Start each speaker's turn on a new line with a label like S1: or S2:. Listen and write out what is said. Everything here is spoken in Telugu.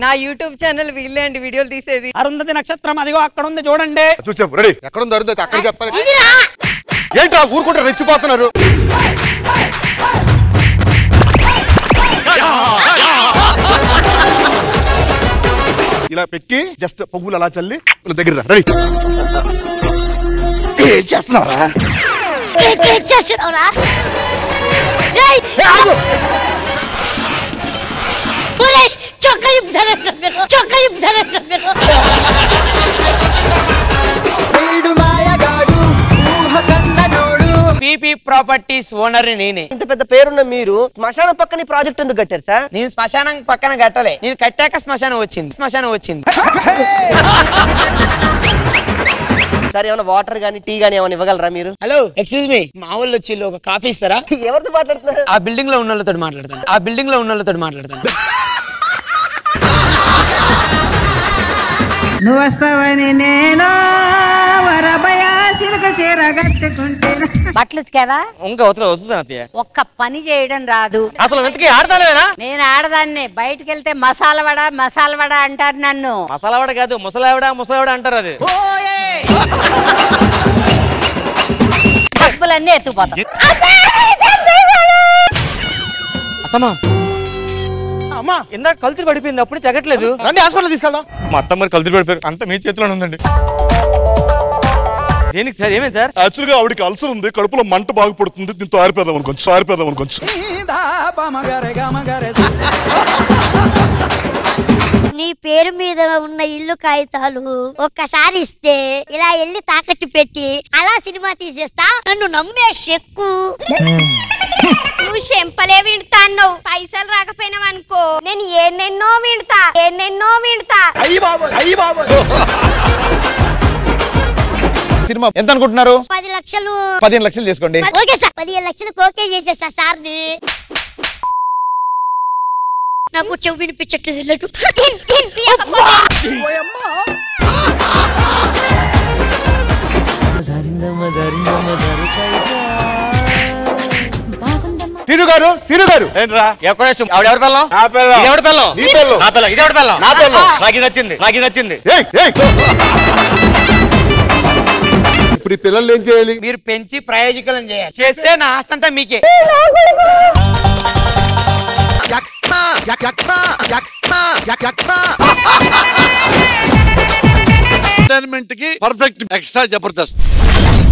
S1: నా యూట్యూబ్ ఛానల్ వీళ్ళే అండి వీడియోలు తీసేది
S2: అరుంధతి నక్షత్రం అదిగో అక్కడ ఉంది చూడండి
S3: చూసాం రెడీ ఎక్కడుంది అరుంధతి అక్కడ చెప్పాలి ఏంట్రా ఊరుకుంటే రెచ్చిపోతున్నారు ఇలా పెట్టి జస్ట్ పువ్వులు అలా చల్లి ఇలా దగ్గర రా. రెడీ ఏం చేస్తున్నారా
S4: చేస్తున్నావురా చొక్కా ఇప్పుతారా చొక్కా ఇప్పుతారా
S5: పీపీ ప్రాపర్టీస్ ఓనర్ నేనే
S6: ఇంత పెద్ద పేరున్న మీరు శ్మశానం పక్కన ఈ ప్రాజెక్ట్ ఎందుకు కట్టారు సార్
S5: నేను శ్మశానం పక్కన కట్టలే నేను కట్టాక శ్మశానం వచ్చింది శ్మశానం వచ్చింది
S6: సార్ ఏమైనా వాటర్ గానీ టీ గానీ ఏమైనా ఇవ్వగలరా మీరు
S5: హలో ఎక్స్క్యూజ్ మీ మా వాళ్ళు వచ్చి వీళ్ళు ఒక కాఫీ ఇస్తారా
S6: ఎవరితో మాట్లాడుతున్నారు
S5: ఆ బిల్డింగ్ లో ఉన్న వాళ్ళతో మాట్లాడతాను ఆ బిల్డింగ్ లో ఉన్న వాళ్ళతో మాట్లాడతాను
S7: నువ్వు వస్తావని నేను వరబయ సిలుక చీర కట్టుకుంటే
S1: బట్టలు ఉతికావా
S5: ఇంకా వద్దు వద్దుతాను అత్తయ్య
S1: ఒక్క పని చేయడం రాదు
S5: అసలు ఇంతకీ ఆడతానేనా
S1: నేను ఆడదాన్ని బయటికి వెళ్తే మసాలా వడ మసాలా వడ అంటారు నన్ను
S5: మసాలావాడ కాదు ముసలావిడ ముసలావిడ అంటారు అది
S1: డబ్బులన్నీ ఎత్తుకుపోతాం
S5: అత్తమ్మా అమ్మా ఇందాక కలుతురు పడిపోయింది అప్పుడు తెగట్లేదు
S3: రండి హాస్పిటల్ తీసుకెళ్దాం
S5: మా అత్తమ్మ కలుతురు పడిపోయారు అంత మీ చేతిలోనే ఉందండి దేనికి సార్ ఏమేమి సార్
S3: యాక్చువల్ గా ఆవిడకి అల్సర్ ఉంది కడుపులో మంట బాగా పడుతుంది దీంతో ఆరిపేద్దాం అనుకోవచ్చు ఆరిపేద్దాం అనుకోవచ్చు
S4: నీ పేరు మీద ఉన్న ఇల్లు కాగితాలు ఒక్కసారి ఇస్తే ఇలా వెళ్ళి తాకట్టు పెట్టి అలా సినిమా తీసేస్తా నన్ను నమ్మే చెక్కు
S8: నువ్వు చెంపలే వింటాన్నావు పైసలు రాకపోయినావు అనుకో నేను ఎన్నెన్నో వింటా ఎన్నెన్నో వింటా
S3: సినిమా ఎంత అనుకుంటున్నారు
S4: పది లక్షలు
S3: పదిహేను లక్షలు చేసుకోండి
S4: ఓకే సార్ పదిహేను లక్షలకు ఓకే చేసేస్తా సార్ని నాకు చెవు వినిపించట్లేదు వెళ్ళట్టు.
S3: సీను గారు సీను గారు
S5: ఏంట్రా ఎక్కడ ఆవిడ ఎవరి పిల్లం నా పిల్లం ఇది ఎవరి పిల్లం
S3: నీ పిల్లం.
S5: నా పిల్లం ఇది ఎవరి పిల్లం
S3: నా పిల్లం.
S5: నాకు ఇది నచ్చింది నాకు ఇది నచ్చింది
S3: ఏయ్, ఏయ్. ఇప్పుడు ఈ పిల్లల్ని ఏం చేయాలి
S5: మీరు పెంచి ప్రయోజకులను చేయాలి చేస్తే నా ఆస్తి అంతా మీకే
S9: ఎంటర్టైన్మెంట్ కి పర్ఫెక్ట్ ఎక్స్ట్రా జబర్దస్త్